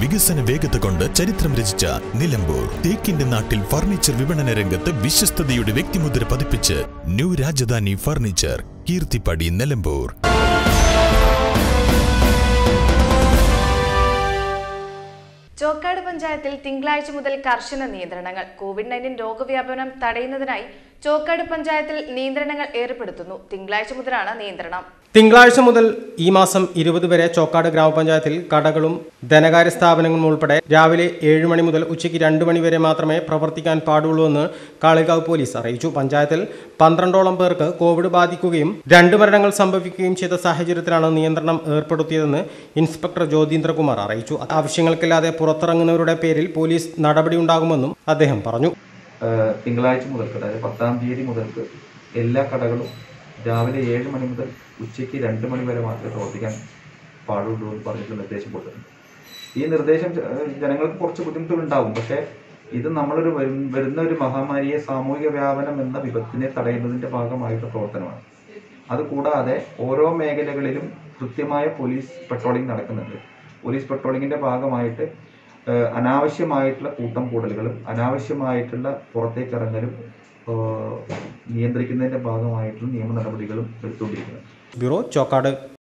വികസന വേഗത കൊണ്ട് ചരിത്രം രചിച്ച നിലമ്പൂർ തേക്കിന്റെ നാട്ടിൽ ഫർണിച്ചർ വിപണന രംഗത്ത് വിശ്വസ്തതയുടെ വ്യക്തിമുദ്ര പതിപ്പിച്ച് ന്യൂ രാജധാനി ഫർണിച്ചർ കീർത്തിപ്പടി നിലമ്പൂർ ചോക്കാട് പഞ്ചായത്തിൽ തിങ്കളാഴ്ച മുതൽ കർശന നിയന്ത്രണങ്ങൾ കോവിഡ് നയൻറ്റീൻ രോഗവ്യാപനം തടയുന്നതിനായി ചോക്കാട് പഞ്ചായത്തിൽ നിയന്ത്രണങ്ങൾ ഏർപ്പെടുത്തുന്നു തിങ്കളാഴ്ച മുതലാണ് നിയന്ത്രണം തിങ്കളാഴ്ച മുതൽ ഈ മാസം ഇരുപത് വരെ ചോക്കാട് ഗ്രാമപഞ്ചായത്തിൽ കടകളും ധനകാര്യ സ്ഥാപനങ്ങളും ഉൾപ്പെടെ രാവിലെ ഏഴ് മണി മുതൽ ഉച്ചയ്ക്ക് രണ്ട് മണി വരെ മാത്രമേ പ്രവർത്തിക്കാൻ പാടുള്ളൂ എന്ന് കാളികാവ് പോലീസ് അറിയിച്ചു പഞ്ചായത്തിൽ പന്ത്രണ്ടോളം പേർക്ക് കോവിഡ് ബാധിക്കുകയും രണ്ട് മരണങ്ങൾ സംഭവിക്കുകയും ചെയ്ത സാഹചര്യത്തിലാണ് നിയന്ത്രണം ഏർപ്പെടുത്തിയതെന്ന് ഇൻസ്പെക്ടർ ജ്യോതീന്ദ്രകുമാർ അറിയിച്ചു ആവശ്യങ്ങൾക്കില്ലാതെ പുറത്തിറങ്ങുന്നവരുടെ പേരിൽ പോലീസ് നടപടിയുണ്ടാകുമെന്നും അദ്ദേഹം പറഞ്ഞു ഏഹ് തിങ്കളാഴ്ച മുതൽക്ക് അതായത് പത്താം തീയതി മുതൽക്ക് എല്ലാ കടകളും രാവിലെ ഏഴ് മണി മുതൽ ഉച്ചയ്ക്ക് രണ്ട് മണി വരെ മാത്രമേ പ്രവർത്തിക്കാൻ പാടുള്ളൂ എന്ന് പറഞ്ഞിട്ട് നിർദ്ദേശം കൊടുത്തിട്ടുണ്ട് ഈ നിർദ്ദേശം ജ- ഏഹ് ജനങ്ങൾക്ക് കുറച്ച് ബുദ്ധിമുട്ടുകൾ ഉണ്ടാവും പക്ഷേ ഇത് നമ്മളൊരു വരും- വരുന്ന ഒരു മഹാമാരിയെ സാമൂഹിക വ്യാപനം എന്ന വിപത്തിനെ തടയുന്നതിന്റെ ഭാഗമായിട്ടുള്ള പ്രവർത്തനമാണ് അതുകൂടാതെ ഓരോ മേഖലകളിലും കൃത്യമായ പോലീസ് പെട്രോളിംഗ് നടക്കുന്നുണ്ട് പോലീസ് പെട്രോളിങ്ങിന്റെ ഭാഗമായിട്ട് ഏഹ് അനാവശ്യമായിട്ടുള്ള കൂട്ടം കൂടലുകളും അനാവശ്യമായിട്ടുള്ള പുറത്തേക്ക് ഇറങ്ങലും ഏഹ് നിയന്ത്രിക്കുന്നതിന്റെ ഭാഗമായിട്ടുള്ള നിയമ നടപടികളും എടുത്തുകൊണ്ടിരിക്കുന്നത് ബ്യൂറോ ചോക്കാട്